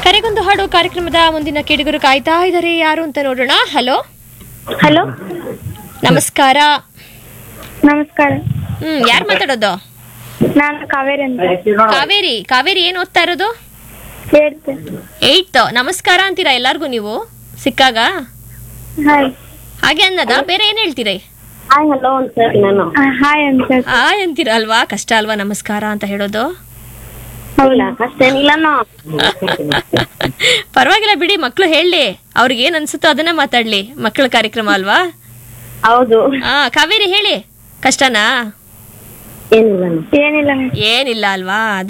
ಕರೆಗೊಂದು ಹಾಡು ಕಾರ್ಯಕ್ರಮದ ಮುಂದಿನ ಕೇಳುಗರು ಕಾಯ್ತಾ ಇದ್ದಾರೆ ಯಾರು ಅಂತ ನೋಡೋಣ ಹಲೋ ಹಲೋ ನಮಸ್ಕಾರ ನಮಸ್ಕಾರ ಹ್ಮ್ ಯಾರು ಮಾತಾಡೋದು ನಾನು ಕಾವೇರಿ ಅಂತ ಕಾವೇರಿ ಕಾವೇರಿ ಏನ್ ಓದ್ತಾ ಇರೋದು ಹೇಳ್ತೆ ಏಯ್ತ್ ನಮಸ್ಕಾರ ಅಂತೀರಾ ಎಲ್ಲಾರ್ಗೂ ನೀವು ಸಿಕ್ಕಾಗ ಹಾಯ್ ಹಾಗೆ ಅನ್ನದ ಬೇರೆ ಏನ್ ಹೇಳ್ತೀರಿ ಹಾಯ್ ಹಲೋ ಅಂತ ನಾನು ಹಾಯ್ ಅಂತ ಆ ಅಂತೀರ ಅಲ್ವಾ ಕಷ್ಟ ಅಲ್ವಾ ನಮಸ್ಕಾರ ಅಂತ ಹೇಳೋದು ಇಲ್ಲ ಅಷ್ಟೇನಿಲ್ಲನೋ ಪರವಾಗಿಲ್ಲ ಬಿಡಿ ಮಕ್ಳು ಹೇಳಿ ಅವ್ರಿಗೆ ಏನ್ ಅನ್ಸುತ್ತೋ ಅದನ್ನ ಮಾತಾಡ್ಲಿ ಮಕ್ಕಳ ಕಾರ್ಯಕ್ರಮ ಅಲ್ವಾ ಹೌದು ಆ ಕಾವೇರಿ ಹೇಳಿ ಕಷ್ಟನಾ ಏನಿಲ್ಲ ಏನಿಲ್ಲ ಏನಿಲ್ಲ ಅಲ್ವಾ